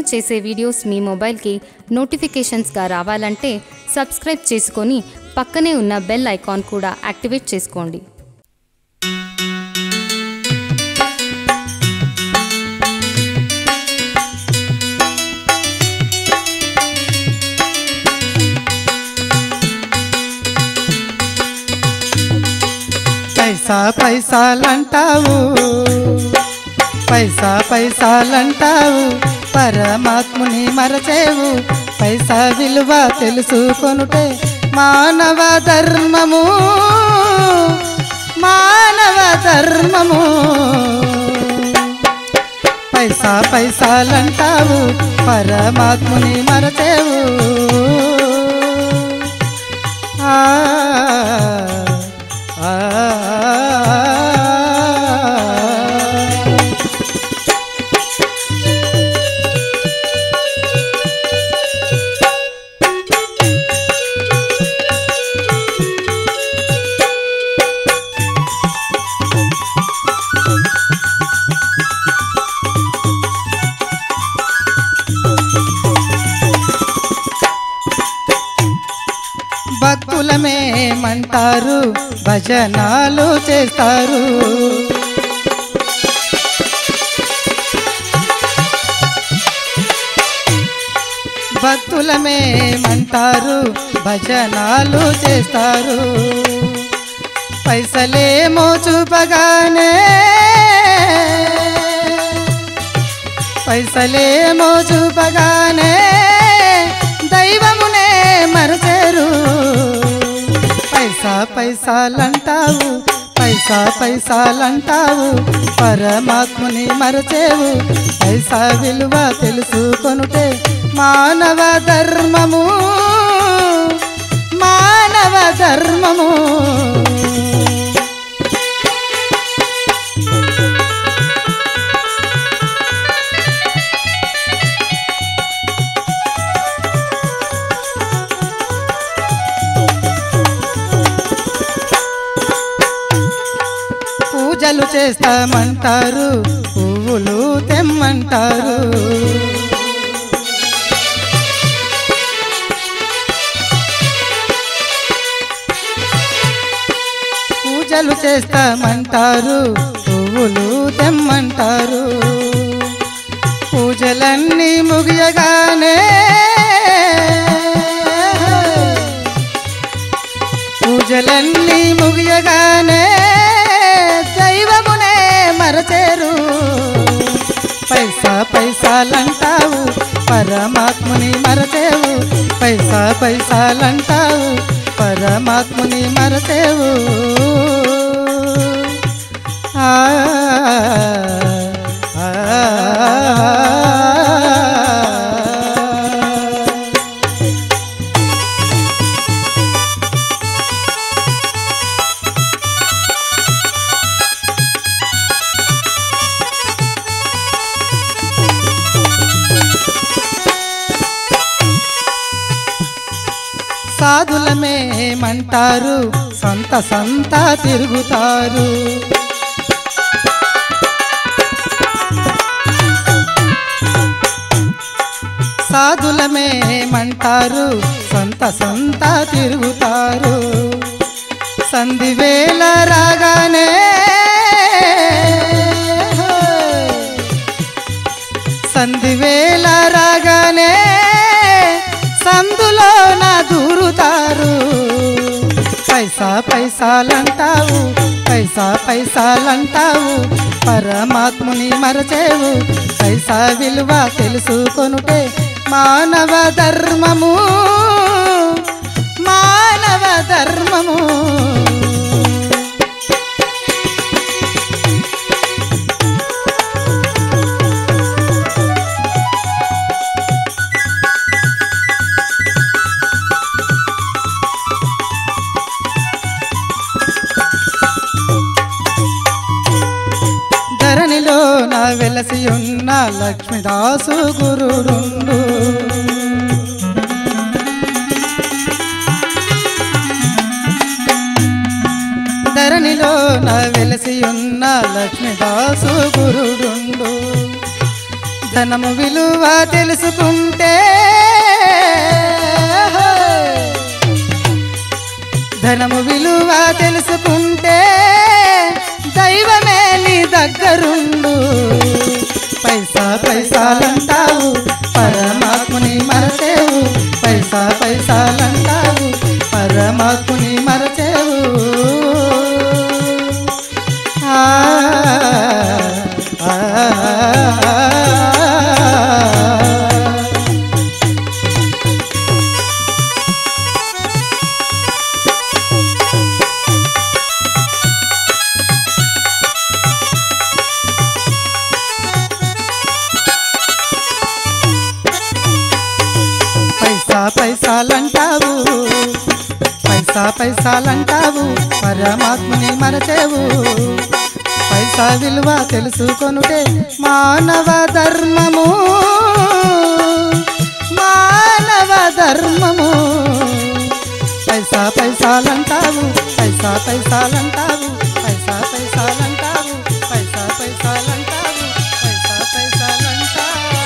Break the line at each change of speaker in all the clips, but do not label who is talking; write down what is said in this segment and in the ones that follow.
చేసే వీడియోస్ మీ మొబైల్కి నోటిఫికేషన్స్గా రావాలంటే సబ్స్క్రైబ్ చేసుకొని పక్కనే ఉన్న బెల్ ఐకాన్ కూడా యాక్టివేట్ చేసుకోండి
పైసా పైసాలంటావు పైసా పైసాలంటావు పరమాత్ముని మరచేవు పైసా విలువ తెలుసుకొనుటే మానవ ధర్మము మానవ ధర్మము పైసా పైసాలంటావు పరమాత్ముని మరచేవు ఆ ఆ భక్తులమేమంటారు భజనాలు చేస్తారు భక్తులమేమంటారు భజనాలు చేస్తారు పైసలేమో చూపగానే పైసలేమో చూపగానే దైవమునే మరచేరు పైసా పైసాలంటావు పైసా పైసాలంటావు పరమాత్ముని మరచేవు పైసా విలువ తెలుసుకొనుటే మానవ ధర్మము మానవ ధర్మము పూజలు చేస్తామంటారు పువ్వులు తెమ్మంటారు పూజలు చేస్తామంటారు పువ్వులు తెమ్మంటారు పూజలన్నీ ముగియగానే పూజలన్నీ ముగియగానే దైవమునే మరచేరు పైసా పైసాలంటావు పరమాత్ముని మరచేవు పైసా పైసాలంటావు పరమాత్ముని మరచేవు ఆ ఆ, ఆ. సాధులమేమంటారు సంత సంత తిరుగుతారు సాధులమేమంటారు సంత సంత తిరుగుతారు సంధి వేళ రాగానే సంధి వేళ రాగానే సందులో నా దూరుతారు పైసా పైసాలంటావు పైసా పైసాలంటావు పరమాత్ముని మరచేవు పైసా విలువ తెలుసుకొనుటే మానవ ధర్మము మానవ ధర్మము ధరణిలో నా వెలసి ఉన్న లక్ష్మీదాసు గురుడుండు ధరణిలో నా వెలసి ఉన్న లక్ష్మీదాసు గురుడుండు ధనము విలువ తెలుసుకుంటే ధనము విలువ తెలుసుకుంటే దైవమే నీ దగ్గరుండు పైసా పైసాలంటావు పరమాత్ముని మరచేవు పైసా పైసాలంటావు పరమాత్ముని మరచేవు ఆ, ఆ, ఆ, పైసా పైసాలంటావు పైసా పైసాలంటావు పరమాత్మని మరచేవు పైసా విలువ తెలుసుకొనుటే మానవ ధర్మము మానవ ధర్మము పైసా పైసాలంటావు పైసా పైసాలంటావు పైసా పైసాలంటావు పైసా పైసాలంటావు పైసా పైసాలంటావు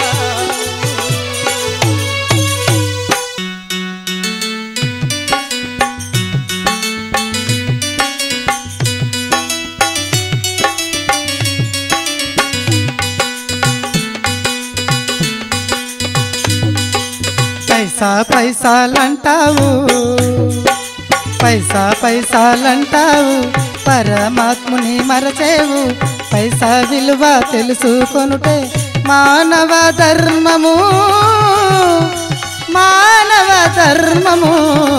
పైసా పైసాలంటావు పైసా పైసాలంటావు పరమాత్ముని మరచేవు పైసా విలువ తెలుసుకొనుటే మానవ ధర్మము మానవ ధర్మము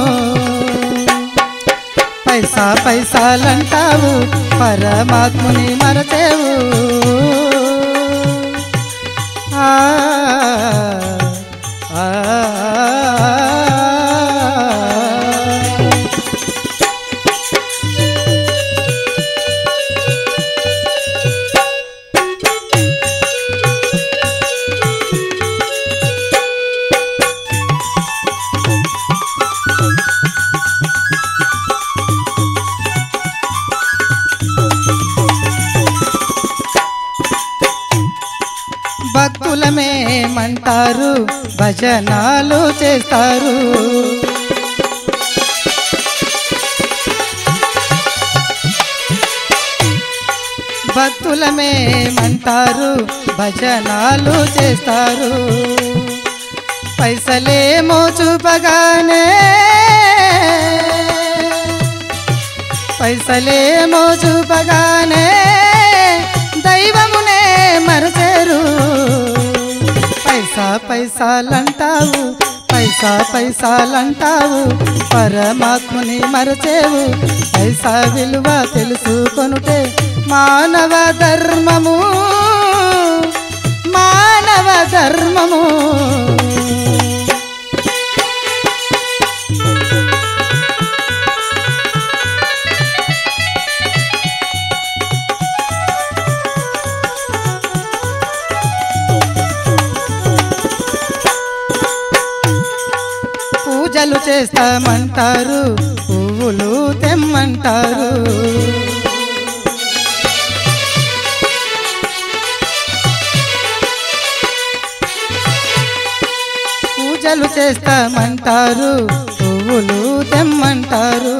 పైసా పైసాలంటావు పరమాత్ముని మరచేవు ఆ ఆ, భక్తులమేమంటారు భజనాలు చేస్తారు భక్తులమేమంటారు భజనాలు చేస్తారు పైసలేమో చూపగానే పైసలేమో చూపగానే దైవమునే మరచేరు పైసా పైసాలంటావు పైసా పైసాలంటావు పరమాత్ముని మరచేవు పైసా విలువ తెలుసుకొనుటే మానవ ధర్మము మానవ ధర్మము పూజలు చేస్తామంటారు పువ్వులు తెమ్మంటారు పూజలు చేస్తామంటారు పువ్వులు తెమ్మంటారు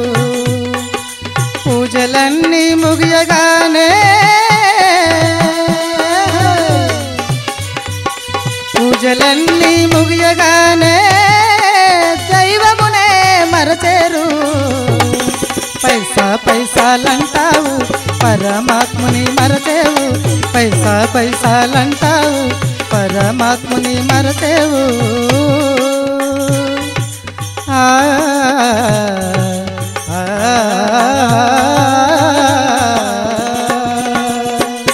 పూజలన్నీ ముగియగానే పూజలన్నీ ముగియగానే దైవమునే మరచేరు పైసా పైసాలంటావు పరమాత్ముని మరచేవు పైసా పైసాలంటావు పరమాత్ముని మరచేవు ఆ ఆ, ఆ.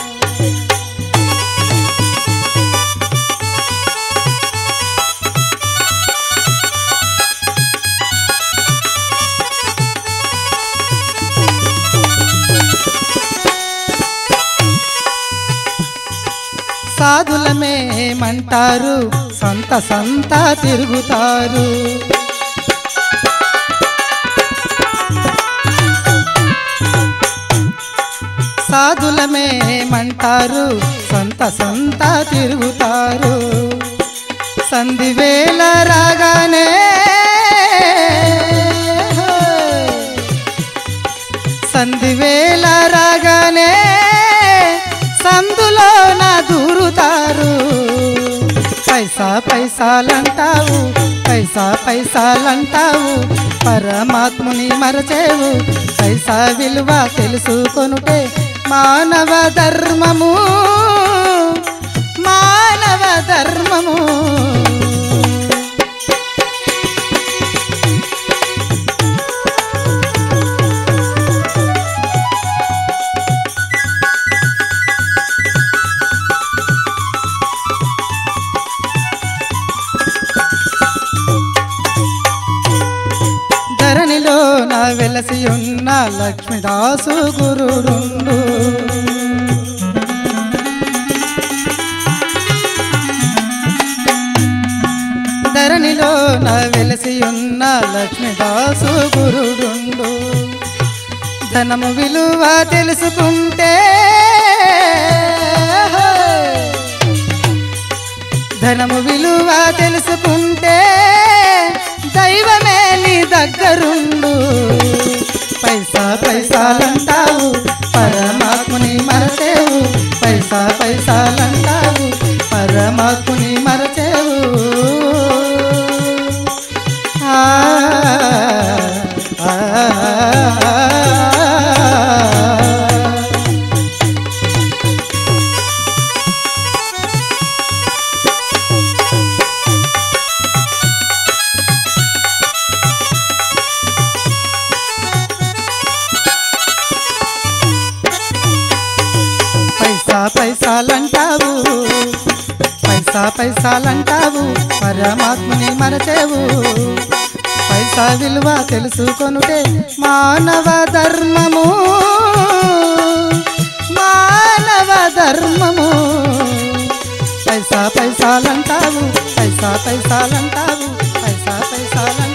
సాధులమేమంటారు సంత సంత తిరుగుతారు సాధులమేమంటారు సంత సంత తిరుగుతారు సంధివేళ రాగానే సంధివేళ రాగానే సందులో నా దూరుతారు పైసా పైసాలంటావు పైసా పైసాలంటావు పరమాత్ముని మరచేవు పైసా విలువ తెలుసుకొనుటే మానవ ధర్మము మానవ ధర్మము ధరణిలో నా వెలసి ఉన్న లక్ష్మీదాసు గురుడుండు ధరణిలో నా వెలసి ఉన్న లక్ష్మీదాసు గురుడుండు ధనము విలువ తెలుసుకుంటే ధనము విలువ తెలుసుకుంటే దైవమే నీ దగ్గరుండు పైసా పైసాలంటావు పరమాత్ముని మరచేవు పైసా పైసాలంటావు పరమాత్ముని మరచేవు ఆ, ఆ, ఆ, ఆ. పైసా పైసాలంటావు పైసా పైసాలంటావు పరమాత్ముని మరచేవు పైసా విలువ తెలుసుకొనుటే మానవ ధర్మము మానవ ధర్మము పైసా పైసాలంటావు పైసా పైసాలంటావు పైసా పైసాలంటావు